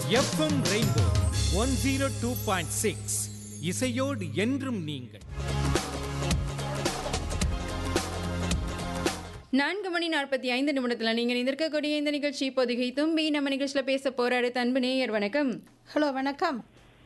FM rainbow one zero two point six இசையோடு என்றும் நீங்கள் நான்கு மணி நாற்பத்தி ஐந்து நிமிடத்தில் நீங்கள் இருக்கக்கூடிய இந்த நிகழ்ச்சி பொதுகை தும்பி நம்ம நிகழ்ச்சியில் பேச போற அடுத்த அன்பு நேயர் வணக்கம் ஹலோ வணக்கம்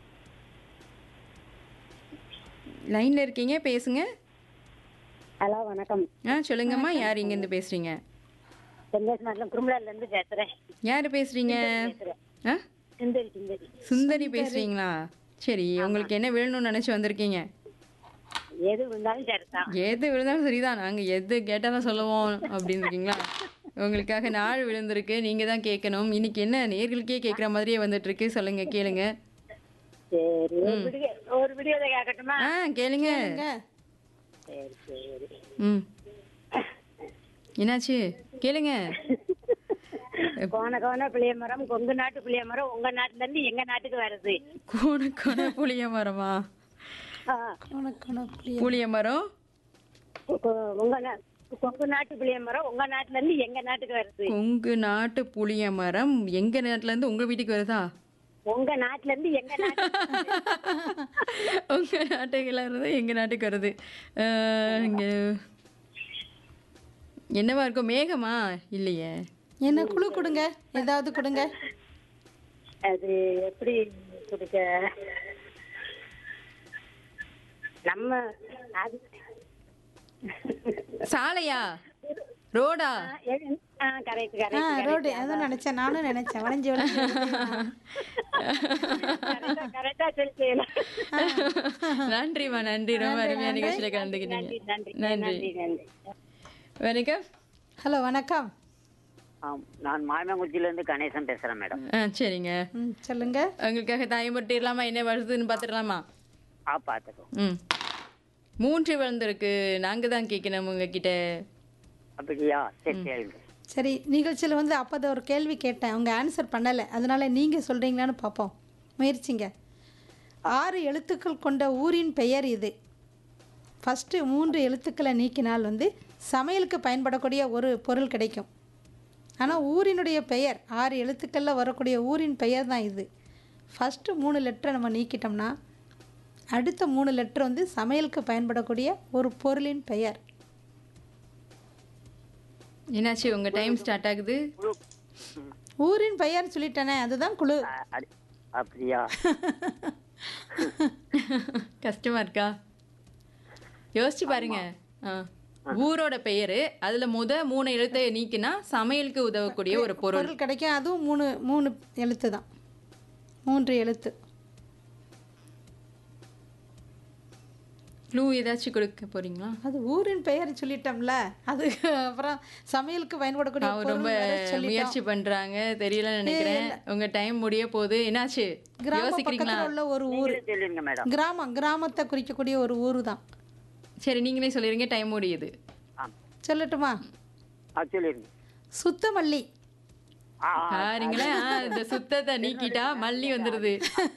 லைனில் இருக்கீங்க பேசுங்க ஹலோ வணக்கம் ஆ சொல்லுங்கம்மா யார் இங்கேருந்து பேசுறீங்க செங்கேஸ் மாநிலம் குருமலால இருந்து பேசுறேன் யார் பேசுறீங்க ஆ சுந்தரி சுந்தரி சுந்தரி பேசுறீங்களா சரி உங்களுக்கு என்ன வேணும்னு நினச்சி வந்திருக்கீங்க எது இருந்தாலும் சரிதான் எது விழுந்தாலும் சரிதான் நாங்கள் எது கேட்டாலும் சொல்லுவோம் அப்படின்னு இருக்கீங்களா உங்களுக்காக நாள் விழுந்திருக்கு நீங்கள் தான் கேட்கணும் இன்னைக்கு என்ன நேர்களுக்கே கேட்குற மாதிரியே வந்துட்டு இருக்கு சொல்லுங்க கேளுங்க சரி ஒரு விடிய ஒரு விடியதை கேட்கட்டுமா ஆ கேளுங்க சரி சரி ம் என்னாச்சு கேளுங்க கோண கோண புளிய மரம் கொங்கு நாட்டு புளிய மரம் உங்க நாட்டுல இருந்து எங்க நாட்டுக்கு வருது கோண கோண புளிய மரமா ஆ, வணக்கம் புரிய புளிய மரம் கொ- கொ- உங்க நா- கொங்கு நாட்டு புளிய மரம் உங்க நாட்டுல இருந்து எங்க நாட்டுக்கு வருது கொங்கு நாட்டு புளிய மரம் எங்க நாட்டுல இருந்து உங்க வீட்டுக்கு வருதா உங்க நாட்டுல இருந்து எங்க நாட்டுக்கு உங்க நாட்டுக்குள்ள இருந்து எங்க நாட்டுக்கு வருது அஹ், இங்க என்னவா இருக்கும் மேகமா இல்லையே என்ன குழு கொடுங்க ஏதாவது கொடுங்க அது எப்படி கொடுக்க நம்ம அது சாலையா ரோடா கரெக்ட் ஆ கரெக்ட் ரோடு அதான் நினைச்சேன் நானும் நினைச்சேன் வளைஞ்சு வளைஞ்சு கரெக்டா சொல்லிட்டீங்க நன்றிம்மா நன்றி ரொம்ப அருமையான நிகழ்ச்சியில கலந்துக்கிட்டீங்க நன்றி நன்றி நன்றி நன்றி வணக்கம் ஹலோ வணக்கம் ஆம், நான் மாயமங்குச்சியிலேருந்து கணேசன் பேசுகிறேன் மேடம் ஆ சரிங்க ம் சொல்லுங்க உங்களுக்காக தாயம் பொட்டிடலாமா என்ன வருதுன்னு பார்த்துடலாமா ஆ பார்த்துக்கோ ம் மூன்று வளர்ந்துருக்கு நாங்கள் தான் கேட்கணும் உங்ககிட்ட அப்படியா சரி கேளுங்க சரி நிகழ்ச்சியில் வந்து அப்போ ஒரு கேள்வி கேட்டேன் அவங்க ஆன்சர் பண்ணலை அதனால நீங்கள் சொல்கிறீங்களான்னு பார்ப்போம் முயற்சிங்க ஆறு எழுத்துக்கள் கொண்ட ஊரின் பெயர் இது ஃபஸ்ட்டு மூன்று எழுத்துக்களை நீக்கினால் வந்து சமையலுக்கு பயன்படக்கூடிய ஒரு பொருள் கிடைக்கும் ஆனால் ஊரினுடைய பெயர் ஆறு எழுத்துக்களில் வரக்கூடிய ஊரின் பெயர் தான் இது ஃபஸ்ட்டு மூணு லெட்டரை நம்ம நீக்கிட்டோம்னா அடுத்த மூணு லெட்டர் வந்து சமையலுக்கு பயன்படக்கூடிய ஒரு பொருளின் பெயர் என்னாச்சு உங்கள் டைம் ஸ்டார்ட் ஆகுது குழு ம், ஊரின் பெயர் சொல்லிட்டேனே அதுதான் குழு ஆ, அடி- அப்படியா கஷ்டமா இருக்கா யோசிச்சு பாருங்க ஆ ஊரோட பெயர் அதுல முத மூணு எழுத்தை நீக்கினா சமையலுக்கு உதவக்கூடிய ஒரு பொருள் பொருள் கிடைக்கும் அதுவும் மூணு மூணு எழுத்து தான் மூன்று எழுத்து க்ளூ ஏதாச்சும் கொடுக்க போறீங்களா அது ஊரின் பெயர் சொல்லிட்டோம்ல அது அப்புறம் சமையலுக்கு பயன்படக்கூடிய அவங்க பொருள் ரொம்ப வேற சொல்லிட்டோம். முயற்சி பண்றாங்க தெரியலன்னு நினைக்கிறேன் உங்க டைம் முடிய போகுது என்னாச்சு கிராம யோசிக்கிறீங்களா பக்கத்துல உள்ள ஒரு ஊர் நீங்களே சொல்லிருங்க மேடம் கிராமம் கிராமத்தை குறிக்கக்கூடிய ஒரு ஊர் தான் சரி நீங்களே சொல்லிருங்க டைம் முடியுது ஆ சொல்லட்டுமா ஆ சொல்லிருங்க சுத்தமல்லி ஆ பாருங்களேன் ஆ, இந்த சுத்தத்தை நீக்கிட்டா மல்லி வந்துருது